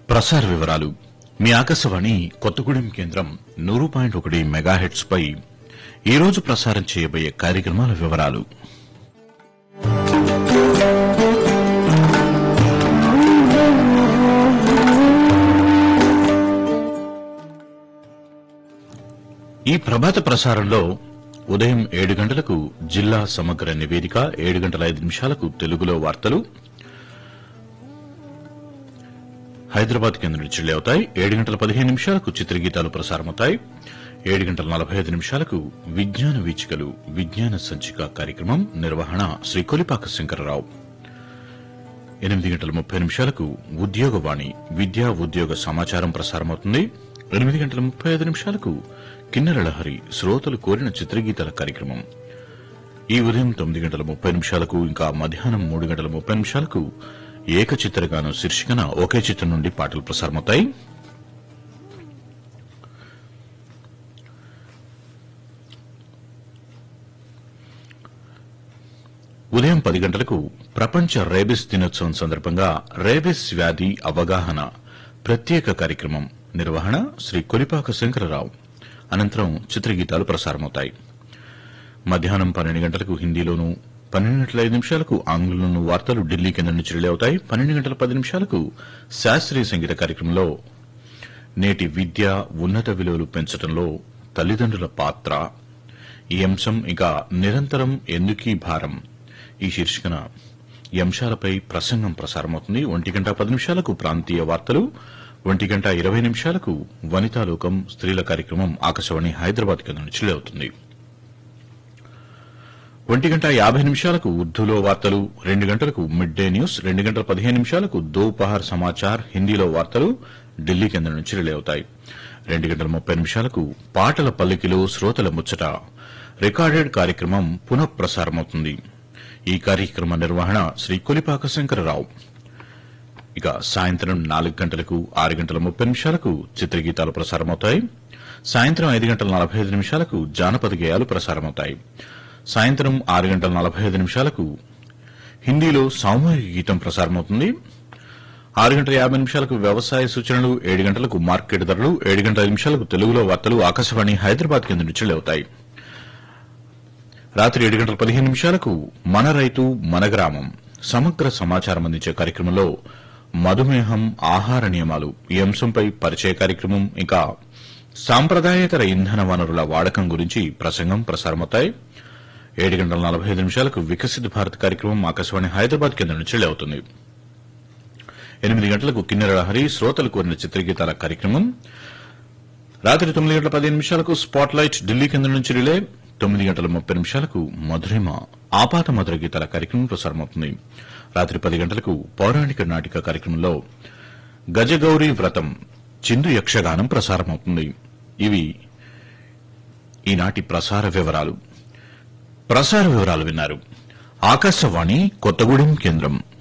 ప్రసార వివరాలు మీ ఆకాశవాణి కొత్తగూడెం కేంద్రం నూరు పాయింట్ ఒకటి మెగాహెట్స్ పై ఈ రోజు ప్రసారం చేయబోయే కార్యక్రమాల వివరాలు ఈ ప్రభాత ప్రసారంలో ఉదయం ఏడు గంటలకు జిల్లా సమగ్ర నివేదిక ఏడు గంటల ఐదు నిమిషాలకు తెలుగులో వార్తలు హైదరాబాద్ కేంద్రం నుంచి అవుతాయి ఏడు గంటల పదిహేను నిమిషాలకు చిత్రగీతాలు ప్రసారమవుతాయి ఏడు గంటల నలభై ఐదు నిమిషాలకు విజ్ఞాన వీచికలు విజ్ఞాన సంచిక కార్యక్రమం నిర్వహణ శ్రీ కొలిపాక శంకరరావు ఎనిమిది గంటల ముప్పై నిమిషాలకు ఉద్యోగవాణి విద్యా ఉద్యోగ సమాచారం ప్రసారమవుతుంది ఎనిమిది గంటల ముప్పై ఐదు నిమిషాలకు కిన్నెర లహరి శ్రోతలు కోరిన చిత్రగీతాల కార్యక్రమం ఈ ఉదయం తొమ్మిది గంటల ముప్పై నిమిషాలకు ఇంకా మధ్యాహ్నం మూడు గంటల ముప్పై నిమిషాలకు ఏకచిత్రగానం శీర్షికన ఒకే చిత్రం నుండి పాటలు ప్రసారమవుతాయి ఉదయం పది గంటలకు ప్రపంచ రేబిస్ దినోత్సవం సందర్భంగా రేబిస్ వ్యాధి అవగాహన ప్రత్యేక కార్యక్రమం నిర్వహణ శ్రీ కొలిపాక శంకరరావు అనంతరం చిత్రగీతాలు ప్రసారమవుతాయి మధ్యాహ్నం పన్నెండు గంటలకు హిందీలోను పన్నెండు గంటల ఐదు నిమిషాలకు ఆంగ్లంలోను వార్తలు ఢిల్లీ కేంద్రం నుంచి రిలే అవుతాయి పన్నెండు గంటల పది నిమిషాలకు శాస్త్రీయ సంగీత కార్యక్రమంలో నేటి విద్య ఉన్నత విలువలు పెంచడంలో తల్లిదండ్రుల పాత్ర ఈ అంశం ఇంకా నిరంతరం ఎందుకీ భారం ఈ శీర్షికన ఈ అంశాలపై ప్రసంగం ప్రసారమవుతుంది ఒంటి గంట పది నిమిషాలకు ప్రాంతీయ వార్తలు ఒంటి గంట ఇరవై నిమిషాలకు వనితాలోకం స్త్రీల కార్యక్రమం ఆకాశవాణి హైదరాబాద్ కేంద్రం నుంచి అవుతుంది ఒంటి గంట యాభై నిమిషాలకు ఉర్దూలో వార్తలు రెండు గంటలకు మిడ్ డే న్యూస్ రెండు గంటల పదిహేను నిమిషాలకు దోపహర్ సమాచార్ హిందీలో వార్తలు ఢిల్లీ కేంద్రం నుంచి రిలే అవుతాయి రెండు గంటల ముప్పై నిమిషాలకు పాటల పల్లికిలో శ్రోతల ముచ్చట రికార్డెడ్ కార్యక్రమం పునః ప్రసారమవుతుంది ఈ కార్యక్రమ నిర్వహణ శ్రీ కొలిపాక శంకరరావు ఇక సాయంత్రం నాలుగు గంటలకు ఆరు గంటల ముప్పై నిమిషాలకు చిత్రగీతాలు ప్రసారమవుతాయి సాయంత్రం ఐదు గంటల నలభై ఐదు నిమిషాలకు జానపద గేయాలు ప్రసారమవుతాయి సాయంత్రం ఆరు గంటల నలభై ఐదు నిమిషాలకు హిందీలో సామూహిక గీతం ప్రసారమవుతుంది ఆరు గంటల యాభై నిమిషాలకు వ్యవసాయ సూచనలు ఏడు గంటలకు మార్కెట్ ధరలు ఏడు గంటల ఐదు నిమిషాలకు తెలుగులో వార్తలు ఆకాశవాణి హైదరాబాద్ కేంద్రం నుంచి అవుతాయి రాత్రి ఏడు గంటల పదిహేను నిమిషాలకు మన రైతు మన గ్రామం సమగ్ర సమాచారం అందించే కార్యక్రమంలో మధుమేహం ఆహార నియమాలు ఈ అంశంపై పరిచయ కార్యక్రమం ఇంకా సాంప్రదాయేతర ఇంధన వనరుల వాడకం గురించి ప్రసంగం ప్రసారమవుతాయి ఏడు గంటల నలభై ఐదు నిమిషాలకు వికసిత్ భారత్ కార్యక్రమం ఆకాశవాణి హైదరాబాద్ కేంద్రం నుంచి అవుతుంది ఎనిమిది గంటలకు కిన్నెర హరి శ్రోతలు కోరిన చిత్రగీతాల కార్యక్రమం రాత్రి తొమ్మిది గంటల పదిహేను నిమిషాలకు స్పాట్ లైట్ ఢిల్లీ కేంద్రం నుంచి రిలే తొమ్మిది గంటల ముప్పై నిమిషాలకు మధురిమ ఆపాత మధుర గీతాల కార్యక్రమం ప్రసారమవుతుంది రాత్రి పది గంటలకు పౌరాణిక నాటిక కార్యక్రమంలో గజగౌరీ వ్రతం చిందు యక్షగానం ప్రసారమవుతుంది ఇవి ఈనాటి ప్రసార వివరాలు ప్రసార వివరాలు విన్నారు ఆకాశవాణి కొత్తగూడెం కేంద్రం